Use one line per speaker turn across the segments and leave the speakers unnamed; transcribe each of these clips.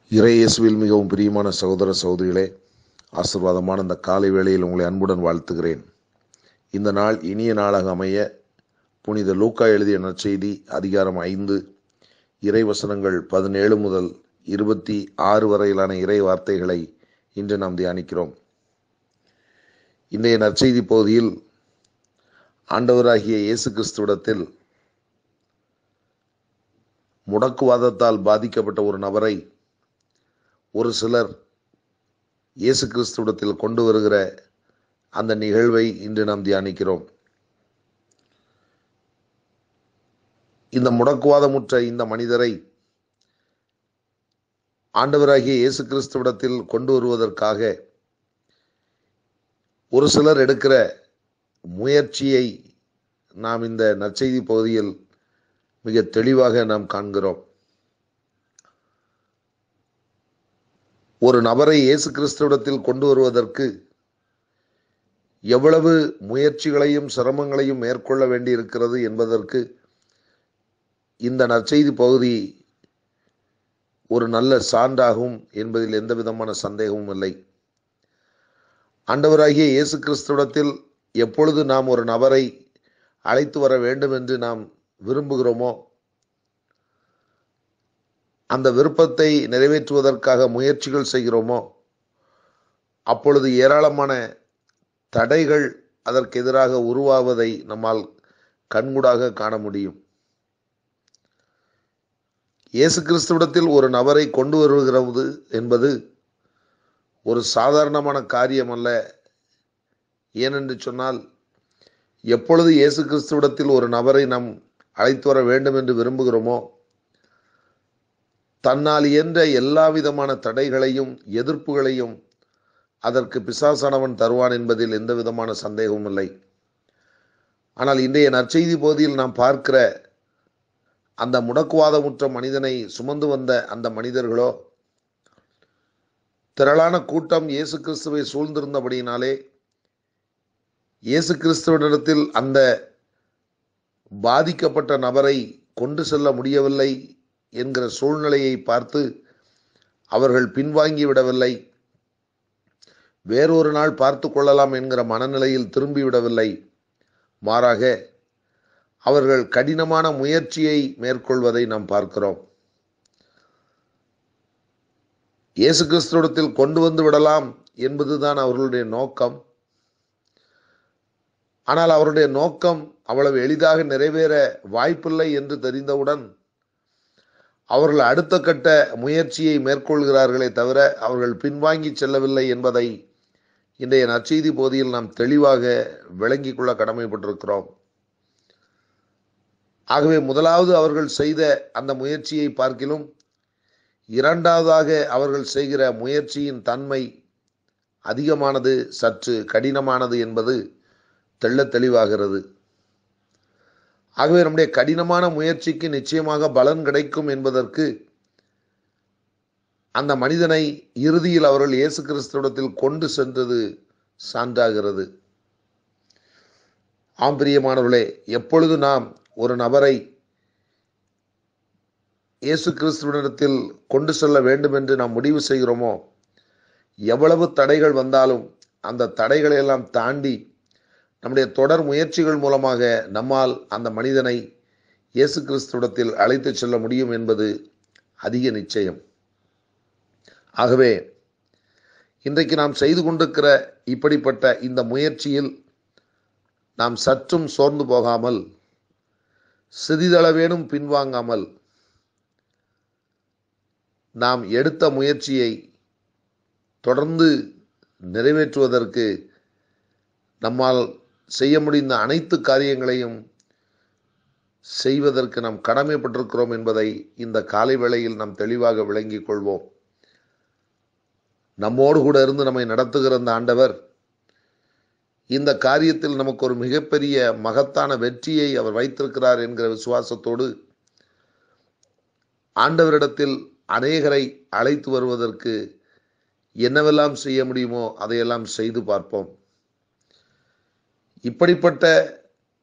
இறையேசுவில் மிகவும் பிரியமான சகோதர சகோதரிகளே ஆசீர்வாதமான இந்த காலை வேளையில் உங்களை அன்புடன் வாழ்த்துகிறேன் இந்த நாள் இனிய நாளாக அமைய புனித லூக்கா எழுதிய நற்செய்தி அதிகாரம் ஐந்து இறைவசனங்கள் பதினேழு முதல் இருபத்தி ஆறு வரையிலான இறை வார்த்தைகளை இன்று நாம் தியானிக்கிறோம் இன்றைய நற்செய்தி பகுதியில் ஆண்டவராகிய இயேசு கிறிஸ்துவிடத்தில் முடக்குவாதத்தால் பாதிக்கப்பட்ட ஒரு நபரை ஒரு சிலர் இயேசு கிறிஸ்துவிடத்தில் கொண்டு வருகிற அந்த நிகழ்வை இன்று நாம் தியானிக்கிறோம் இந்த முடக்குவாதமுற்ற இந்த மனிதரை ஆண்டவராகிய இயேசு கிறிஸ்துவிடத்தில் கொண்டு வருவதற்காக ஒரு சிலர் எடுக்கிற முயற்சியை நாம் இந்த நற்செய்தி பகுதியில் மிக தெளிவாக நாம் காண்கிறோம் ஒரு நபரை இயேசு கிறிஸ்துவிடத்தில் கொண்டு வருவதற்கு எவ்வளவு முயற்சிகளையும் சிரமங்களையும் மேற்கொள்ள வேண்டியிருக்கிறது என்பதற்கு இந்த நற்செய்தி பகுதி ஒரு நல்ல சான்றாகும் என்பதில் எந்த விதமான சந்தேகமும் இல்லை ஆண்டவராகிய இயேசு கிறிஸ்துவிடத்தில் எப்பொழுது நாம் ஒரு நபரை அழைத்து வர வேண்டும் என்று நாம் விரும்புகிறோமோ அந்த விருப்பத்தை நிறைவேற்றுவதற்காக முயற்சிகள் செய்கிறோமோ அப்பொழுது ஏராளமான தடைகள் அதற்கு எதிராக உருவாவதை நம்மால் கண்கூடாக காண முடியும் இயேசு கிறிஸ்துவிடத்தில் ஒரு நபரை கொண்டு வருகிறது என்பது ஒரு சாதாரணமான காரியம் அல்ல ஏனென்று சொன்னால் எப்பொழுது இயேசு கிறிஸ்துவிடத்தில் ஒரு நபரை நாம் அழைத்து வர வேண்டும் என்று விரும்புகிறோமோ தன்னால் இயன்ற எல்லா விதமான தடைகளையும் எதிர்ப்புகளையும் அதற்கு பிசாசானவன் தருவான் என்பதில் எந்த விதமான சந்தேகமும் இல்லை ஆனால் இன்றைய நற்செய்தி பகுதியில் நாம் பார்க்கிற அந்த முடக்குவாதமுற்ற மனிதனை சுமந்து வந்த அந்த மனிதர்களோ திரளான கூட்டம் இயேசு கிறிஸ்துவை சூழ்ந்திருந்தபடியினாலே இயேசு கிறிஸ்துவனிடத்தில் அந்த பாதிக்கப்பட்ட நபரை கொண்டு செல்ல முடியவில்லை என்கிற சூழ்நிலையை பார்த்து அவர்கள் பின்வாங்கி விடவில்லை வேறொரு நாள் பார்த்து கொள்ளலாம் என்கிற மனநிலையில் திரும்பிவிடவில்லை மாறாக அவர்கள் கடினமான முயற்சியை மேற்கொள்வதை நாம் பார்க்கிறோம் இயேசு கிறிஸ்துவத்தில் கொண்டு வந்து விடலாம் என்பதுதான் அவர்களுடைய நோக்கம் ஆனால் அவருடைய நோக்கம் அவ்வளவு எளிதாக நிறைவேற வாய்ப்பில்லை என்று தெரிந்தவுடன் அவர்கள் அடுத்த கட்ட முயற்சியை மேற்கொள்கிறார்களே தவிர அவர்கள் பின்வாங்கி செல்லவில்லை என்பதை இன்றைய நற்செய்தி பகுதியில் நாம் தெளிவாக விளங்கிக் கொள்ள கடமைப்பட்டிருக்கிறோம் ஆகவே முதலாவது அவர்கள் செய்த அந்த முயற்சியை பார்க்கிலும் இரண்டாவதாக அவர்கள் செய்கிற முயற்சியின் தன்மை அதிகமானது சற்று கடினமானது என்பது தெள்ள தெளிவாகிறது ஆகவே நம்முடைய கடினமான முயற்சிக்கு நிச்சயமாக பலன் கிடைக்கும் என்பதற்கு அந்த மனிதனை இறுதியில் அவர்கள் இயேசு கிறிஸ்துவிடத்தில் கொண்டு சென்றது சான்றாகிறது ஆம் பிரியமானவர்களே எப்பொழுது நாம் ஒரு நபரை இயேசு கிறிஸ்துவனிடத்தில் கொண்டு செல்ல வேண்டும் என்று நாம் முடிவு செய்கிறோமோ எவ்வளவு தடைகள் வந்தாலும் அந்த தடைகளை எல்லாம் தாண்டி நம்முடைய தொடர் முயற்சிகள் மூலமாக நம்மால் அந்த மனிதனை இயேசு கிறிஸ்துவிடத்தில் அழைத்து செல்ல முடியும் என்பது அதிக நிச்சயம் ஆகவே இன்றைக்கு நாம் செய்து கொண்டிருக்கிற இப்படிப்பட்ட இந்த முயற்சியில் நாம் சற்றும் சோர்ந்து போகாமல் சிறிதளவேனும் பின்வாங்காமல் நாம் எடுத்த முயற்சியை தொடர்ந்து நிறைவேற்றுவதற்கு நம்மால் செய்ய முடிந்த அனைத்து காரியங்களையும் செய்வதற்கு நாம் கடமைப்பட்டிருக்கிறோம் என்பதை இந்த காலை வேளையில் நாம் தெளிவாக விளங்கிக் கொள்வோம் நம்மோடு கூட இருந்து நம்மை நடத்துகிற அந்த ஆண்டவர் இந்த காரியத்தில் நமக்கு ஒரு மிகப்பெரிய மகத்தான வெற்றியை அவர் வைத்திருக்கிறார் என்கிற விசுவாசத்தோடு ஆண்டவரிடத்தில் அநேகரை அழைத்து வருவதற்கு என்னவெல்லாம் செய்ய முடியுமோ அதையெல்லாம் செய்து பார்ப்போம் இப்படிப்பட்ட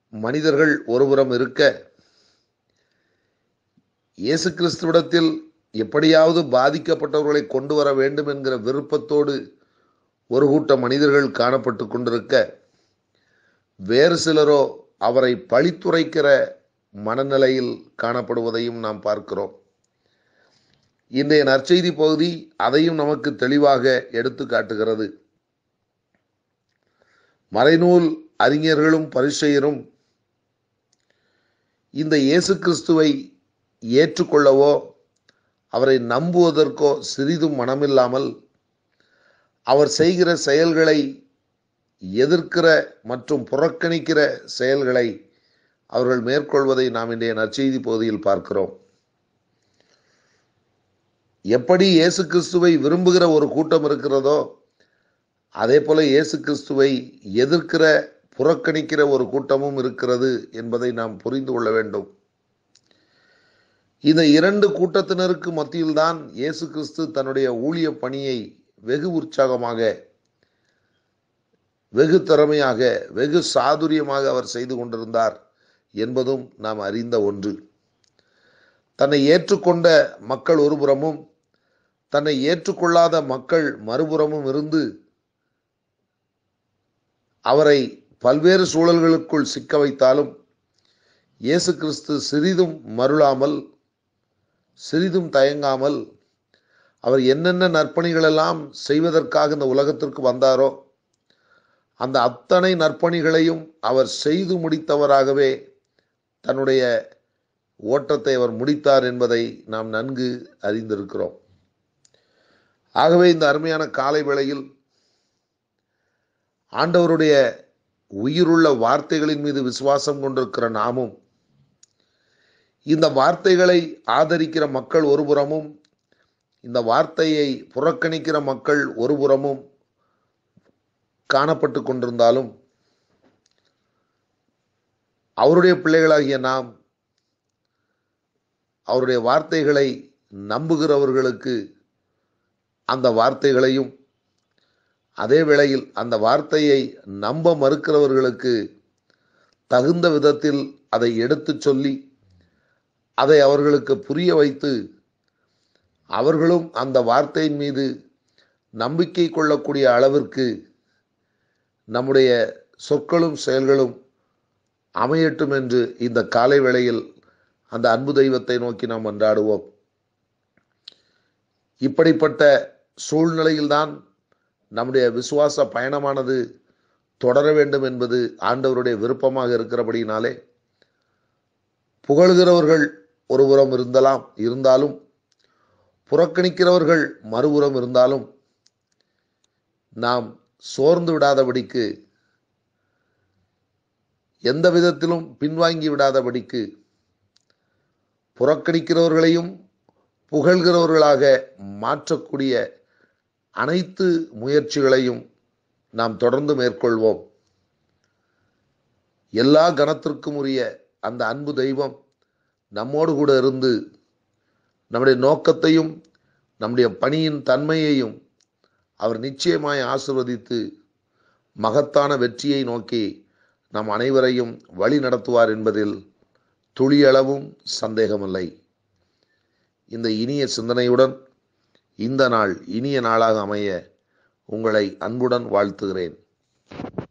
மனிதர்கள் ஒருபுறம் இருக்க இயேசு கிறிஸ்துவிடத்தில் எப்படியாவது பாதிக்கப்பட்டவர்களை கொண்டு வர வேண்டும் என்கிற விருப்பத்தோடு ஒரு கூட்ட மனிதர்கள் காணப்பட்டு கொண்டிருக்க வேறு சிலரோ அவரை பழித்துரைக்கிற மனநிலையில் காணப்படுவதையும் நாம் பார்க்கிறோம் இன்றைய நற்செய்தி பகுதி அதையும் நமக்கு தெளிவாக எடுத்து காட்டுகிறது மறைநூல் அறிஞர்களும் பரிசெயரும் இந்த இயேசு கிறிஸ்துவை ஏற்றுக்கொள்ளவோ அவரை நம்புவதற்கோ சிறிதும் மனமில்லாமல் அவர் செய்கிற செயல்களை எதிர்க்கிற மற்றும் புறக்கணிக்கிற செயல்களை அவர்கள் மேற்கொள்வதை நாம் இன்றைய நற்செய்தி பகுதியில் பார்க்கிறோம் எப்படி இயேசு கிறிஸ்துவை விரும்புகிற ஒரு கூட்டம் இருக்கிறதோ அதே போல இயேசு கிறிஸ்துவை எதிர்க்கிற புறக்கணிக்கிற ஒரு கூட்டமும் இருக்கிறது என்பதை நாம் புரிந்து கொள்ள வேண்டும் இந்த இரண்டு கூட்டத்தினருக்கு மத்தியில்தான் இயேசு கிறிஸ்து தன்னுடைய ஊழிய பணியை வெகு உற்சாகமாக வெகு திறமையாக வெகு சாதுரியமாக அவர் செய்து கொண்டிருந்தார் என்பதும் நாம் அறிந்த ஒன்று தன்னை ஏற்றுக்கொண்ட மக்கள் ஒருபுறமும் தன்னை ஏற்றுக்கொள்ளாத மக்கள் மறுபுறமும் இருந்து அவரை பல்வேறு சூழல்களுக்குள் சிக்க வைத்தாலும் இயேசு கிறிஸ்து சிறிதும் மருளாமல் சிறிதும் தயங்காமல் அவர் என்னென்ன நற்பணிகளெல்லாம் செய்வதற்காக இந்த உலகத்திற்கு வந்தாரோ அந்த அத்தனை நற்பணிகளையும் அவர் செய்து முடித்தவராகவே தன்னுடைய ஓட்டத்தை அவர் முடித்தார் என்பதை நாம் நன்கு அறிந்திருக்கிறோம் ஆகவே இந்த அருமையான காலை வேளையில் ஆண்டவருடைய உயிருள்ள வார்த்தைகளின் மீது விசுவாசம் கொண்டிருக்கிற நாமும் இந்த வார்த்தைகளை ஆதரிக்கிற மக்கள் ஒருபுறமும் இந்த வார்த்தையை புறக்கணிக்கிற மக்கள் ஒருபுறமும் காணப்பட்டு கொண்டிருந்தாலும் அவருடைய பிள்ளைகளாகிய நாம் அவருடைய வார்த்தைகளை நம்புகிறவர்களுக்கு அந்த வார்த்தைகளையும் அதே வேளையில் அந்த வார்த்தையை நம்ப மறுக்கிறவர்களுக்கு தகுந்த விதத்தில் அதை எடுத்துச் சொல்லி அதை அவர்களுக்கு புரிய வைத்து அவர்களும் அந்த வார்த்தையின் மீது நம்பிக்கை கொள்ளக்கூடிய அளவிற்கு நம்முடைய சொற்களும் செயல்களும் அமையட்டும் என்று இந்த காலை வேளையில் அந்த அன்பு தெய்வத்தை நோக்கி நாம் அன்றாடுவோம் இப்படிப்பட்ட சூழ்நிலையில்தான் நம்முடைய விசுவாச பயணமானது தொடர வேண்டும் என்பது ஆண்டவருடைய விருப்பமாக இருக்கிறபடினாலே புகழ்கிறவர்கள் ஒருபுறம் இருந்தலாம் இருந்தாலும் புறக்கணிக்கிறவர்கள் மறுபுறம் இருந்தாலும் நாம் சோர்ந்து விடாதபடிக்கு எந்த விதத்திலும் பின்வாங்கி விடாதபடிக்கு புறக்கணிக்கிறவர்களையும் புகழ்கிறவர்களாக மாற்றக்கூடிய அனைத்து முயற்சிகளையும் நாம் தொடர்ந்து மேற்கொள்வோம் எல்லா கணத்திற்கும் உரிய அந்த அன்பு தெய்வம் நம்மோடு கூட இருந்து நம்முடைய நோக்கத்தையும் நம்முடைய பணியின் தன்மையையும் அவர் நிச்சயமாய் ஆசிர்வதித்து மகத்தான வெற்றியை நோக்கி நம் அனைவரையும் வழி நடத்துவார் என்பதில் துளியளவும் சந்தேகமில்லை இந்த இனிய சிந்தனையுடன் இந்த நாள் இனிய நாளாக அமைய உங்களை அன்புடன் வாழ்த்துகிறேன்